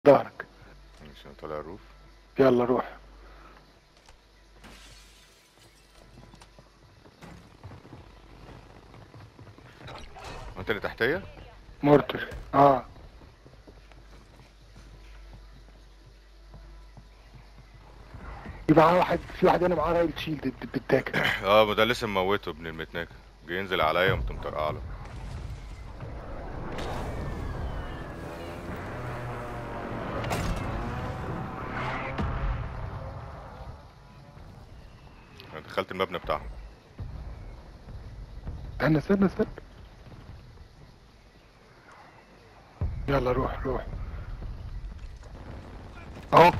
ظهرك مش انا طالع الروف يلا روح هو انت اللي تحتيه مورتر اه في معاه واحد في واحد هنا معاه رايل شيلد بتتاكل اه ما ده لسه مموته ابن المتناك جه ينزل عليا وقمت مطرقع له انا دخلت المبنى بتاعهم استنى استنى استنى يلا روح روح اهو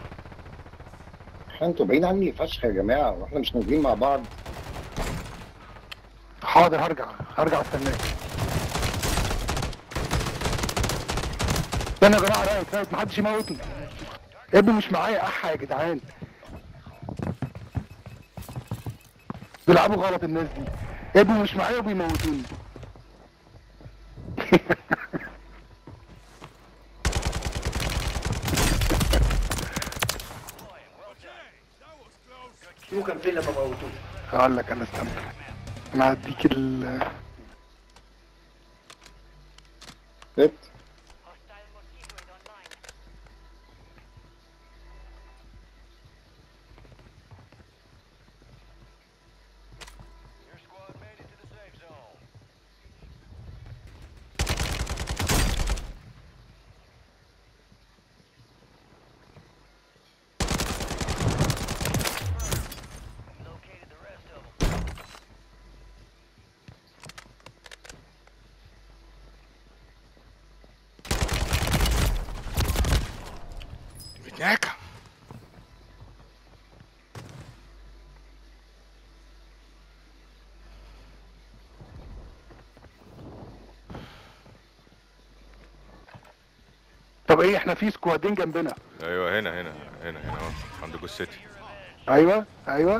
انتوا بعيد عني فشخ يا جماعه واحنا مش نازلين مع بعض حاضر هرجع هرجع استناك استنى يا جماعه رايت رايت محدش يموتني ابني مش معايا احا يا جدعان بيلعبوا غلط الناس دي ابني مش معايا وبيموتوني شو كان فين لما موتوه هقول لك انا استنى انا هديك ال ست Hostile mosquito is online. Your squad made it to the safe zone. Located the rest of them. متناكة طب ايه احنا في سكوادين جنبنا ايوه هنا هنا هنا هنا اهو عند جثتي ايوه ايوه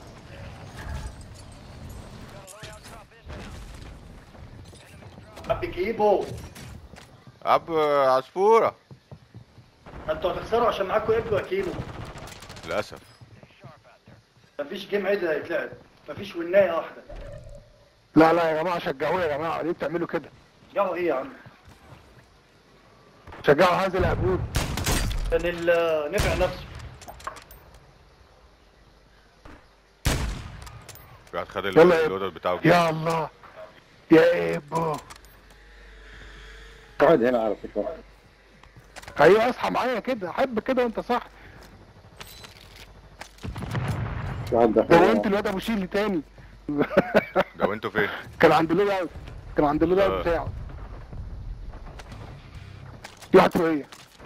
حب جيبه عب عصفورة انتوا هتخسروا عشان معاكم ابن وكيلو للأسف مفيش جيم عدل هيتلعب مفيش ونايه واحده لا لا يا جماعه شجعوه يا جماعه ليه بتعملوا كده جاوا ايه يا عم شجعوا هذا العبود كان النفع نفسه في واحد خد يلا يا- اللودر بتاعه جه. يا الله يا ابو قاعد هنا على فكره ايوه اصحى معايا كده احب كده وانت صح قاعد ده داخل وانت الواد ابو شيل تاني ده وانتوا فين؟ كان عند اللود اوت كان عند اللود اوت آه. بتاعه في واحد فوقيه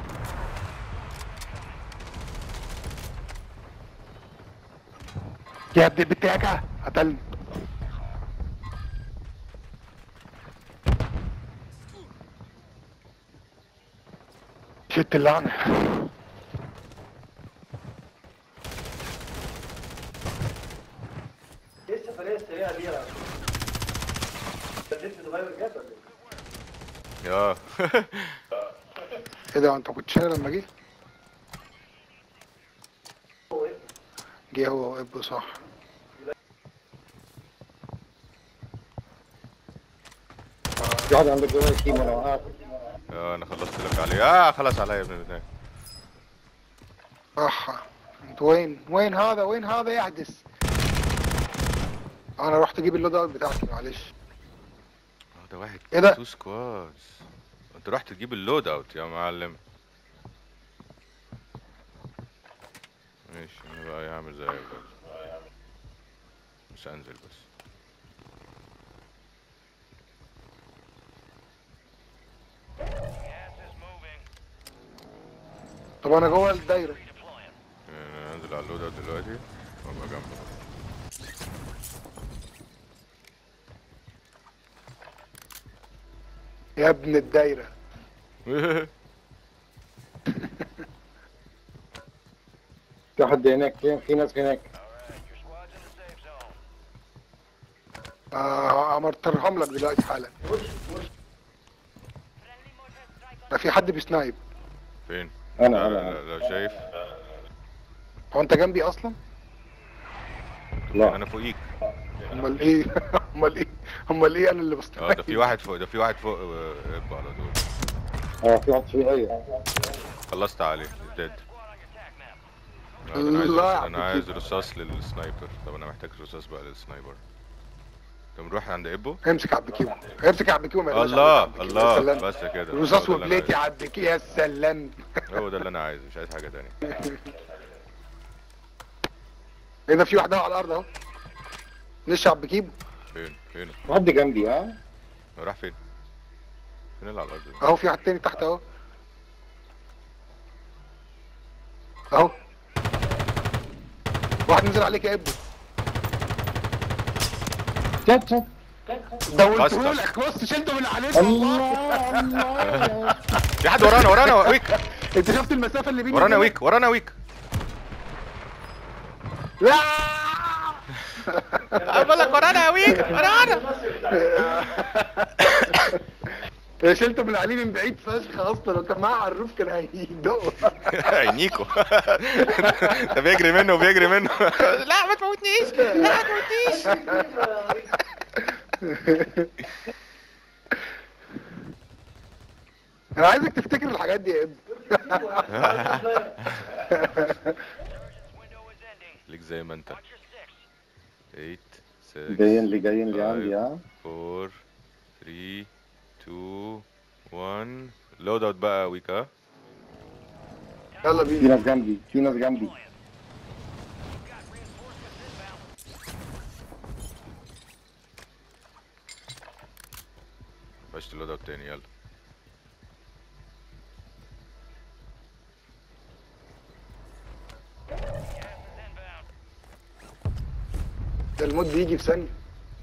يا ابن البتاكة قتلني شت اللعنة ايه السفريه السريعه دي يا النت اتغير جد ولا ايه؟ يا ايه ده انت كنت شايل لما جه هو ايه؟ جه هو وابو صح في واحد عندك جوه التيم انا وقعت يا انا خلصت لك عليه اه خلاص عليا يا ابن المتناك اح انت وين وين هذا وين هذا يحدث انا رحت اجيب اللود اوت بتاعتي معلش اه ده واحد ايه ده؟ تو سكوادز انت رحت تجيب اللود اوت يا معلم ماشي انا بقى هعمل زيك برضه مش هنزل بس Gas is moving. طب انا جوه الدايره Redeploying. يعني انا هنزل على اللود اوت دلوقتي وابقى جنبك يا ابن الدايره في حد هناك في, في ناس هناك Alright, your squad's in the safe zone. آه امرترهم لك دلوقتي حالا Friendly mortar strike on ده في حد بيسنايب فين انا لا انا لا لا, لا شايف هو انت جنبي اصلا لا انا فوقيك امال ايه امال ايه امال ايه انا اللي اه بستنى ده في واحد فوق ده في واحد فوق آه، ابقى على طول اه في واحد فيه هي خلصت عليه ديد Squad on your attack map. انا لا يا عايز عم انا عايز كده. رصاص للسنايبر طب انا محتاج رصاص بقى للسنايبر طب نروح عند ابو امسك يا عبد الكيمو امسك يا عبد الكيمو ما يقدرش الله عليك يا عبد الكيمو. يا الله سلام. بس كده رصاص هو ده اللي وبليت يا أنا عبد الكيمو يا سلام عايزه. هو ده اللي انا عايزه مش عايز حاجه تانية ايه ده في واحد اهو على الارض اهو لسه عبد الكيمو فين فين حد جنبي ها راح فين فين اللي على الارض ده؟ اهو في واحد تاني تحت اهو اهو واحد نزل عليك يا ابني شت شت دولته أصلاً. لك بص شلته من عليك والله الله الله في حد ورانا ورانا ويك انت شفت المسافه اللي بيني ورانا وبينك؟ ويك ورانا ويك لا بقول لك ورانا ويك ورانا شلته من عليه من بعيد فشخ اصلا لو كان معاه عروف كان هيدقه عينيكو ده بيجري منه وبيجري منه لا ما تموتنيش لا ما تموتنيش انا عايزك تفتكر الحاجات دي يا ابني Window is ending. ليك زي ما انت Watch your six. 8 6 جايين لي جايين لي عندي ها 4 3 2 1 لود اوت بقى ويك ها يلا في بينا ناس جنبي في ناس جنبي Got reinforcements inbound. فشت اللود اوت تاني يلا Gas is inbound. ده الموت بيجي في ثانيه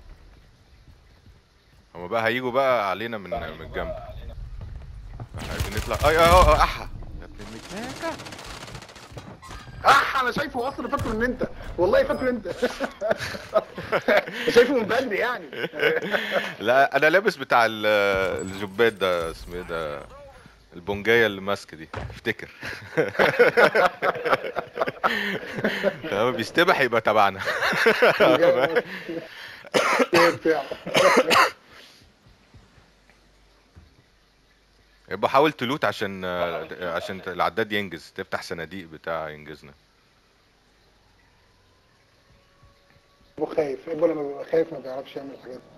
هما بقى هيجوا بقى علينا من من الجنب احنا عايزين نطلع اي اي اه احا يا ابن المكناكة اه انا شايفه اصلا فاكره ان انت والله فاكره انت شايفه من بدري يعني لا انا لابس بتاع ال- الجبات ده اسمه ايه ده البونجايه اللي ماسكه دي افتكر تمام بيستبح يبقى تبعنا بتاع. يبقى حاول تلوت عشان عشان العداد ينجز تفتح صناديق بتاع ينجزنا ابو خايف ابو لما بيبقى خايف ما بيعرفش يعمل الحاجات دي.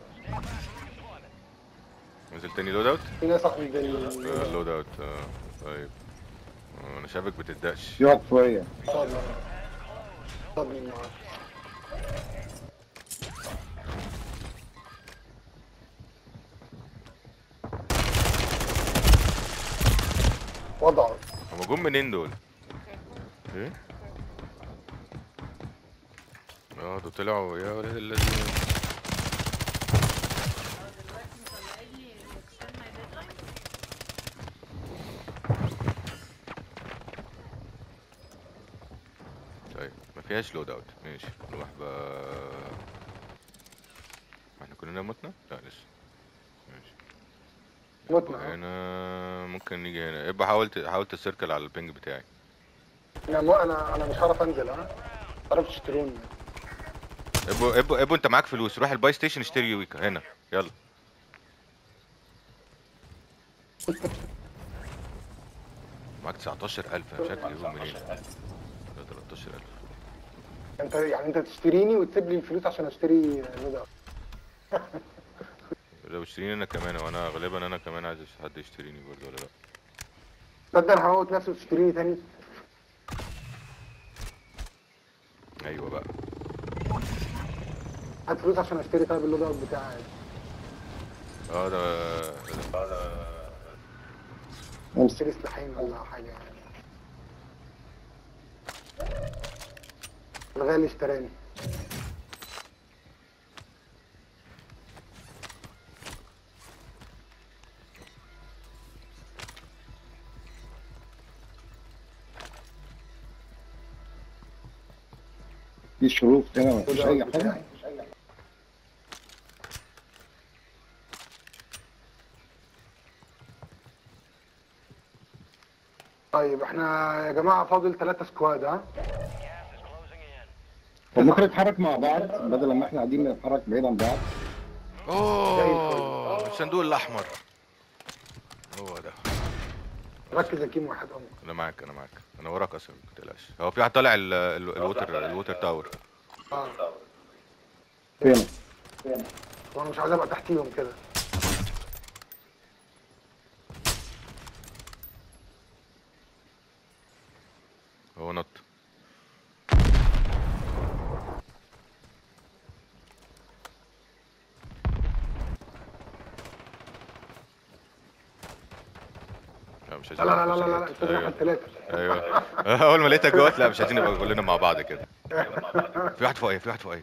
نزل تاني لود اوت في ناس صاحبي زي لود اوت طيب آه، انا شايفك بتدقش في واحد فوقيا صدمه صدمه معاك وضعه هما جم منين دول؟ ايه؟ اه دول طلعوا يا ولاد الذين طيب ما فيهاش لود اوت ماشي نروح بقى ما احنا كلنا متنا؟ لا لسه ماشي متنا هنا ممكن نيجي هنا ابقى حاول ت- حاول تسيركل على البينج بتاعي انا مو انا انا مش هعرف انزل ها تعرف تشتروني ابو ابو ابو انت معاك فلوس روح الباي ستيشن اشتري ويكا هنا يلا معاك 19000 انا شكلي هو منين ده 13000 انت يعني انت تشتريني وتسيب لي الفلوس عشان اشتري نودا لو اشتريني انا كمان وانا غالبا انا كمان عايز حد يشتريني برضه ولا لا تصدق انا هموت نفسي وتشتريني تاني ايوه بقى هات فلوس عشان اشتري طيب اللود اوت بتاعي اه ده امسك اشتري سلاحين ولا حاجه يعني الغالي اشتراني في شروط هنا اللود مفيش اي اوت حاجه بتاعي طيب احنا يا جماعه فاضل ثلاثة سكواد ها Gas is closing in. طب ممكن نتحرك مع بعض بدل ما احنا قاعدين نتحرك بعيد عن بعض اوه الصندوق الاحمر هو ده ركز يا كيمو واحد امر انا معاك انا معاك انا وراك اصلا ما تقلقش هو في واحد طالع ال- ال- الووتر الووتر تاور اه فين؟ وانا مش عايز ابقى تحتيهم كده هو نط لا مش لا لا لا لا لا لا انت أيوة. احنا الثلاثة ايوه اول ما لقيتك جوه لا مش عايزين نبقى كلنا مع بعض كده في واحد فوقيه في واحد فوقيه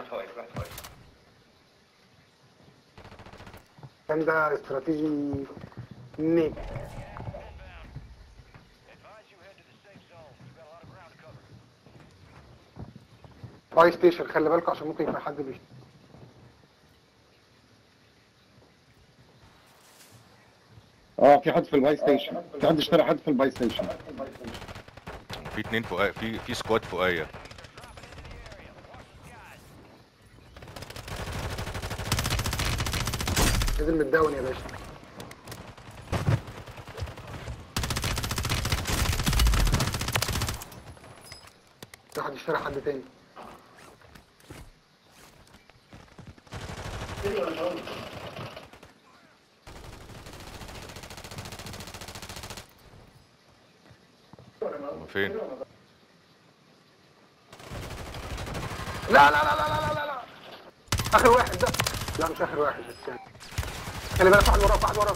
كان ده استراتيجي نيك Advise you head to the safe zone. You've got a lot of ground to cover. فاي ستيشن خلي بالكم عشان ممكن يكون حد بيش اه في حد في الباي ستيشن في حد اشترى حد في الباي ستيشن في اتنين فوقيه في في سكواد فوقيه نزل من الداون يا باشا في حد اشترى حد تاني هما فين لا لا لا لا لا لا لا اخر واحد ده لا مش اخر واحد الثاني خلي بالك واحد وراك واحد وراك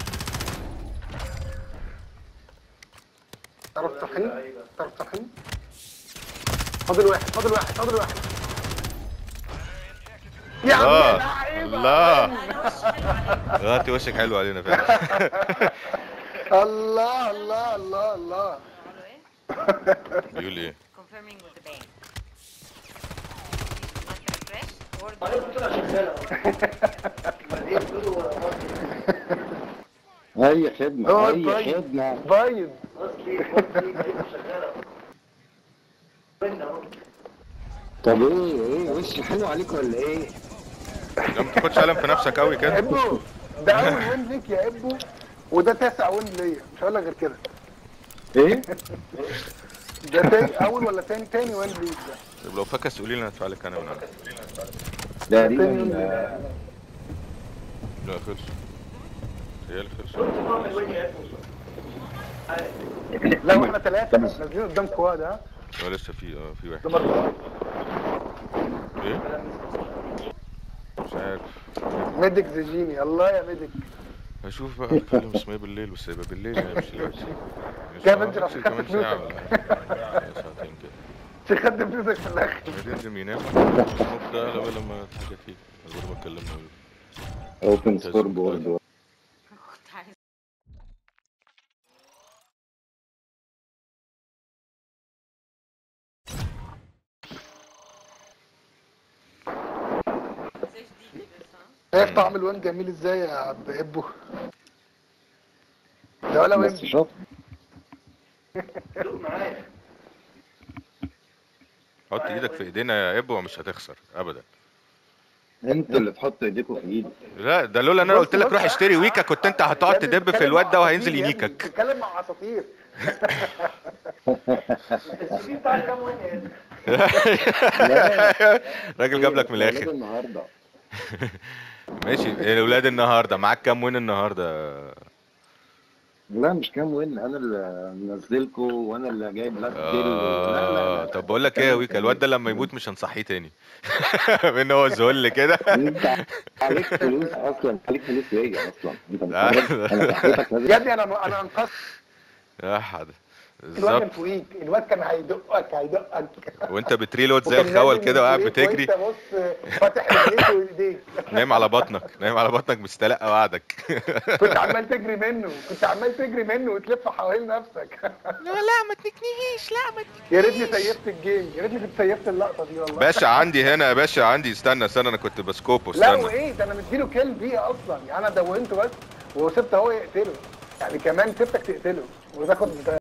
تعرف تصحيني؟ تعرف تصحيني؟ فاضل واحد فاضل واحد فاضل واحد يا عم الله لعيبة. الله غطي وشك حلو علينا فعلا الله الله الله الله بيقول ايه Confirming with the bank. Must refresh or انا كنت انا شغاله بعدين بيقولوا اي خدمه هو اي طيب. خدمه بايظ اصلي اصلي شغاله بينا اهو طب ايه ايه وش حلو عليك ولا ايه؟ لا ما تاخدش قلم في نفسك قوي كده ابو ده اول وين ليك يا ابو وده تاسع وين ليا مش هقول لك غير كده ايه؟ ده تاني اول ولا تاني تاني وين ليك ده طب لو فكس قولي لي انا هدفع لك انا من عندي تقريبا تاني آه، لا خلص هي اللي خلص كنت بعمل وين يا ابني لا واحنا ثلاثة نازلين قدام كواد ها هو لسه في اه في واحد ده مرة ايه مش عارف ميديك زيجيني الله يا ميديك هشوف بقى اتكلم اسمه ايه بالليل بس يبقى بالليل يعني مش دلوقتي جاب آه، انت عشان كمان خدت ساعة فلوسك. ولا حاجة. ساعتين كده تخدم فلوسك في الاخر ينزل ينام الصبح ده لما لما حاجة فيه غير ما اتكلمنا اوبن سكور بورد time. شايف طعم الوان جميل ازاي يا عبد ابو ده ولا بس وين شاطر دوق معايا حط ايدك في ايدينا يا ابو مش هتخسر ابدا انت اللي تحط ايديكوا في ايدي لا ده لولا ان انا بص- قلت لك بص- روح اشتري ويكا كنت انت هتقعد يا ابني تدب في بتتكلم الواد مع ده وهينزل عصافير يا ابني، ينيكك بتتكلم مع عصافير السي بتاع كام وين يا ابني راجل جاب لك من ولاد الاخر النهارده ماشي اولاد النهارده معاك كام وين النهارده لا مش كام وين انا اللي منزلكوا وانا اللي جايب لاست كيل لا لا آه لا طب بقول لك ايه يا ويكا الواد ده لما يموت مش هنصحيه تاني بان هو ذل كده انت عليك فلوس اصلا عليك فلوس ليا اصلا انت لا. متخرج انا صحيتك لازم يا ابني انا انا انقذت يا حد الواد كان بالظبط فوقيك الواد كان هيدقك هيدقك وانت بتريلود زي وكان الخول نازل كده من وقاعد فوقيك بتجري وانت بص فاتح رجليك وايديك نايم على بطنك نايم على بطنك مستلقى وعدك كنت عمال تجري منه كنت عمال تجري منه وتلف حوالين نفسك لا لا ما تنكنيش لا ما يا ريتني سيفت الجيم يا ريتني كنت سيفت اللقطه دي والله باشا عندي هنا يا باشا عندي استنى استنى انا كنت بسكوبه لا استنى وايه ده انا مديله كيل بيه اصلا يعني انا دونته بس وسبت هو يقتله يعني كمان سبتك تقتله وتاخد